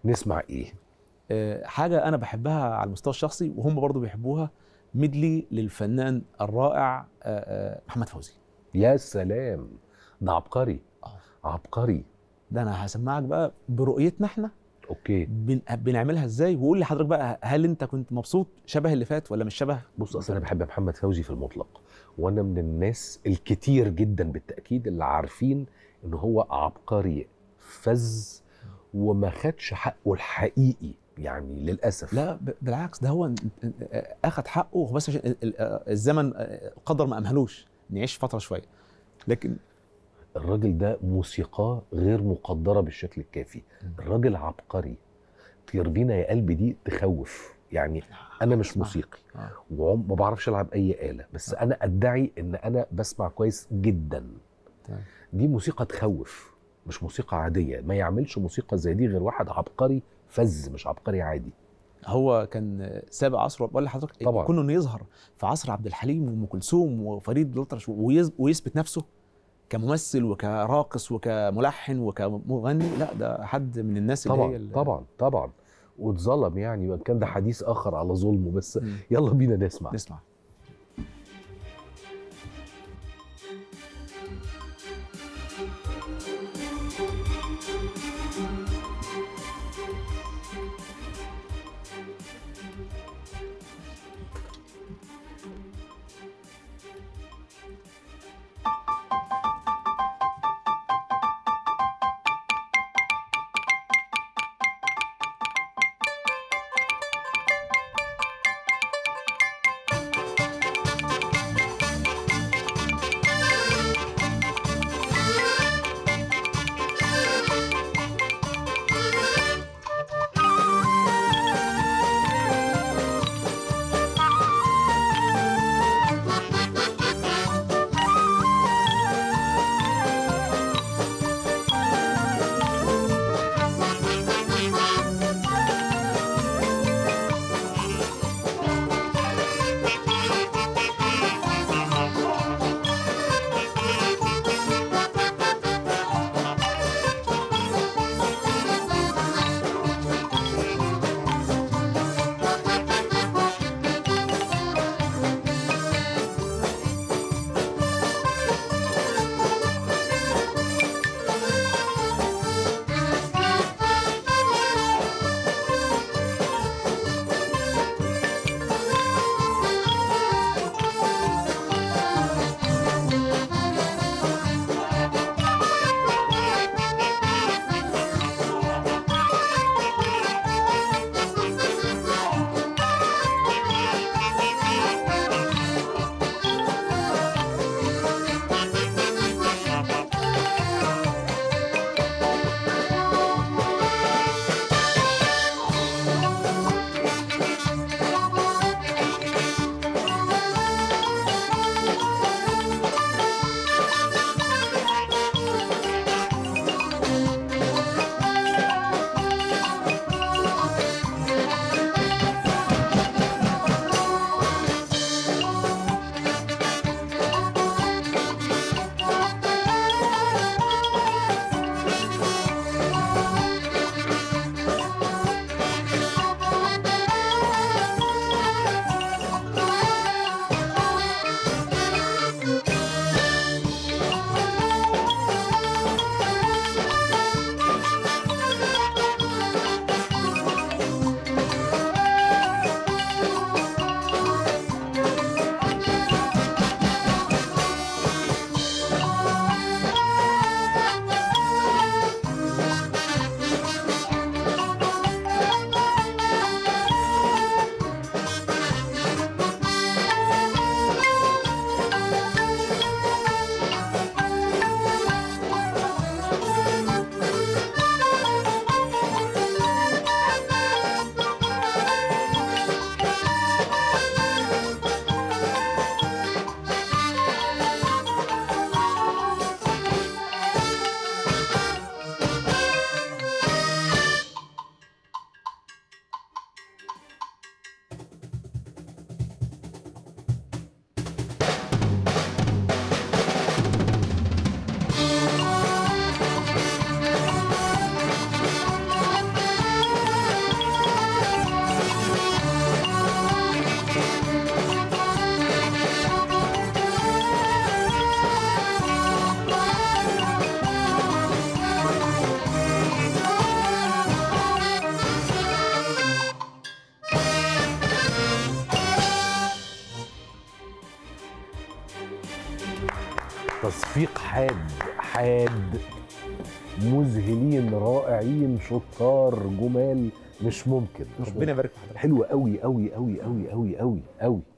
نسمع ايه آه، حاجه انا بحبها على المستوى الشخصي وهم برضو بيحبوها ميدلي للفنان الرائع آه، آه، محمد فوزي يا سلام ده عبقري آه. عبقري ده انا هسمعك بقى برؤيتنا احنا اوكي بن... بنعملها ازاي وقول لي حضرتك بقى هل انت كنت مبسوط شبه اللي فات ولا مش شبه بص اصل انا بحب محمد فوزي في المطلق وانا من الناس الكتير جدا بالتاكيد اللي عارفين ان هو عبقري فز وما خدش حقه الحقيقي يعني للاسف لا ب- بالعكس ده هو ن- ن- اخد حقه بس عشان ال- ال- الزمن قدر ما امهلوش نعيش فتره شويه لكن الراجل ده موسيقاه غير مقدره بالشكل الكافي الراجل عبقري طير بينا يا قلبي دي تخوف يعني انا مش اسمع. موسيقي آه. وما بعرفش العب اي اله بس انا ادعي ان انا بسمع كويس جدا تمام. دي موسيقى تخوف مش موسيقى عاديه ما يعملش موسيقى زي دي غير واحد عبقري فز مش عبقري عادي هو كان سابق عصره بقول لحضرتك طبعاً. كونه انه يظهر في عصر عبد الحليم وام كلثوم وفريد الأطرش ويز- ويثبت نفسه كممثل وكراقص وكملحن وكمغني لا ده حد من الناس اللي هي طبعا ال- طبعا طبعا واتظلم يعني وان كان ده حديث اخر على ظلمه بس مم. يلا بينا نسمع نسمع Thank تصفيق حاد حاد مذهلين رائعين شطار جمال مش ممكن ربنا يبارك في حضرتك حلوه قوي قوي قوي قوي قوي قوي قوي